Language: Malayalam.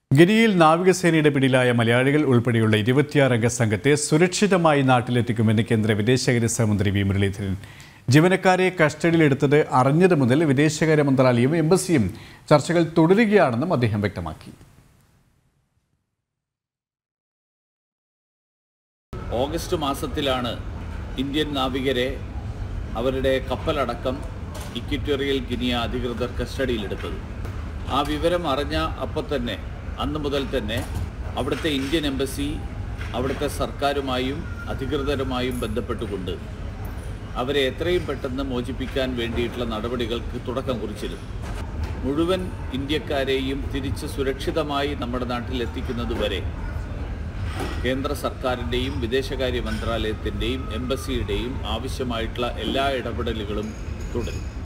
ഗിരിയിൽ നാവികസേനയുടെ പിടിയിലായ മലയാളികൾ ഉൾപ്പെടെയുള്ള ഇരുപത്തിയാറംഗ സംഘത്തെ സുരക്ഷിതമായി നാട്ടിലെത്തിക്കുമെന്ന് കേന്ദ്ര വിദേശകാര്യ സഹമന്ത്രി വി മുരളീധരൻ ജീവനക്കാരെ കസ്റ്റഡിയിലെടുത്തത് അറിഞ്ഞത് മുതൽ വിദേശകാര്യ മന്ത്രാലയവും എംബസിയും ചർച്ചകൾ തുടരുകയാണെന്നും അദ്ദേഹം വ്യക്തമാക്കി ഓഗസ്റ്റ് മാസത്തിലാണ് ഇന്ത്യൻ നാവികരെ അവരുടെ കപ്പലടക്കം ഇക്വിറ്റോറിയൽ ഗിനിയ അധികൃതർ കസ്റ്റഡിയിലെടുത്തത് ആ വിവരം അറിഞ്ഞ അപ്പോൾ തന്നെ അന്ന് മുതൽ തന്നെ അവിടുത്തെ ഇന്ത്യൻ എംബസി അവിടുത്തെ സർക്കാരുമായും അധികൃതരുമായും ബന്ധപ്പെട്ടുകൊണ്ട് അവരെ എത്രയും പെട്ടെന്ന് മോചിപ്പിക്കാൻ വേണ്ടിയിട്ടുള്ള നടപടികൾക്ക് തുടക്കം കുറിച്ചിരുന്നു മുഴുവൻ ഇന്ത്യക്കാരെയും തിരിച്ച് സുരക്ഷിതമായി നമ്മുടെ നാട്ടിൽ എത്തിക്കുന്നതുവരെ കേന്ദ്ര സർക്കാരിൻ്റെയും വിദേശകാര്യ മന്ത്രാലയത്തിൻ്റെയും എംബസിയുടെയും ആവശ്യമായിട്ടുള്ള എല്ലാ ഇടപെടലുകളും തുടരും